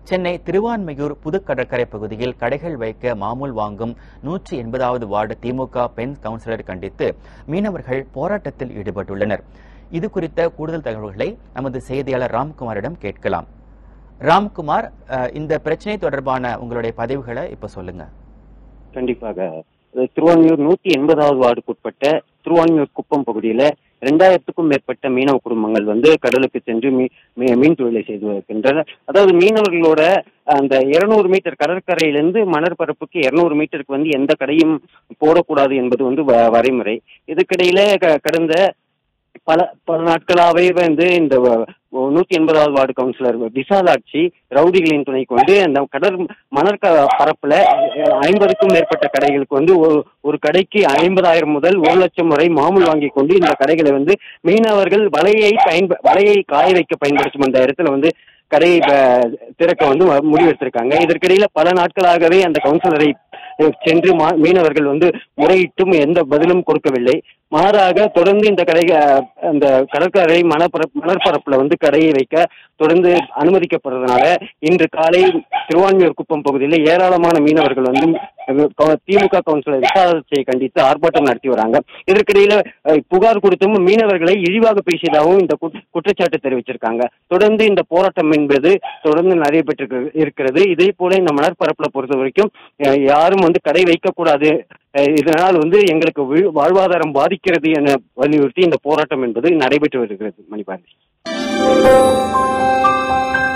சென்னை திருவான்மையூர் புது கடற்கரை பகுதியில் கடைகள் வைக்க மாமூல் வாங்கும் நூற்றி எண்பதாவது வார்டு திமுக பெண் கவுன்சிலரை கண்டித்து மீனவர்கள் போராட்டத்தில் ஈடுபட்டுள்ளனர் இது குறித்த கூடுதல் தகவல்களை நமது செய்தியாளர் ராம்குமாரிடம் கேட்கலாம் ராம்குமார் அஹ், இந்த பிரச்சனை தொடர்பான உங்களுடைய பதிவுகளை இப்ப சொல்லுங்க கண்டிப்பாக அஹ் திருவான்மியூர் நூத்தி எண்பதாவது வார்டுக்குட்பட்ட திருவான்மியூர் குப்பம் பகுதியில இரண்டாயிரத்துக்கும் மேற்பட்ட மீனவ குடும்பங்கள் வந்து கடலுக்கு சென்று மீ- மீ- மீன் தொழிலை செய்து வருகின்றனர் அதாவது மீனவர்களோட அந்த இருநூறு மீட்டர் கடற்கரையிலிருந்து மணற்பரப்புக்கு இருநூறு மீட்டருக்கு வந்து எந்த கடையும் போடக்கூடாது என்பது வந்து வ- வரைமுறை இதுக்கிடையில க- கடந்த பல பல நாட்களாகவே வந்து இந்த வ- நூத்தி எண்பதாவது வார்டு கவுன்சிலர் விசாலாட்சி ரவுடிகளின் துணை கொண்டு அந்த கடல் மணற்க பரப்புல ஐம்பதுக்கும் மேற்பட்ட கடைகளுக்கு வந்து ஒரு ஒரு கடைக்கு ஐம்பதாயிரம் முதல் ஒரு லட்சம் வரை மாமூல் வாங்கி கொண்டு இந்த கடைகளை வந்து மீனவர்கள் வலையை பயன்ப வலையை காய வைக்க பயன்படுத்தும் அந்த இடத்துல வந்து கடையை ப- திறக்க வந்து ம- முடிவெடுத்திருக்காங்க இதற்கிடையில பல நாட்களாகவே அந்த கவுன்சிலரை அஹ், சென்று மா- மீனவர்கள் வந்து முறையிட்டும் எந்த பதிலும் கொடுக்கவில்லை மாறாக தொடர்ந்து இந்த கடை அஹ், அந்த கடற்கரை மணப்பரப்பு மணற்பரப்புல வந்து கடையை வைக்க தொடர்ந்து அனுமதிக்கப்படுறதுனால இன்று காலை திருவான்மியூர் குப்பம் பகுதியில் ஏராளமான மீனவர்கள் வந்து அஹ், கவு- திமுக கவுன்சிலர் விசாரணையை கண்டித்து ஆர்ப்பாட்டம் நடத்தி வராங்க இதற்கிடையில அஹ், புகார் கொடுத்தும் மீனவர்களை இழிவாக பேசியதாகவும் இந்த குற்ற- குற்றச்சாட்டு தெரிவிச்சிருக்காங்க தொடர்ந்து இந்த போராட்டம் என்பது தொடர்ந்து நடைபெற்று இருக்கிறது இதே போல இந்த மணற்பரப்புல பொறுத்த வரைக்கும் அஹ், யாரும் வந்து கடை வைக்கக்கூடாது அஹ், இதனால் வந்து எங்களுக்கு வீ- வாழ்வாதாரம் பாதிக்கிறது என வலியுறுத்தி இந்த போராட்டம் என்பது நடைபெற்று வருகிறது மணிபாரதி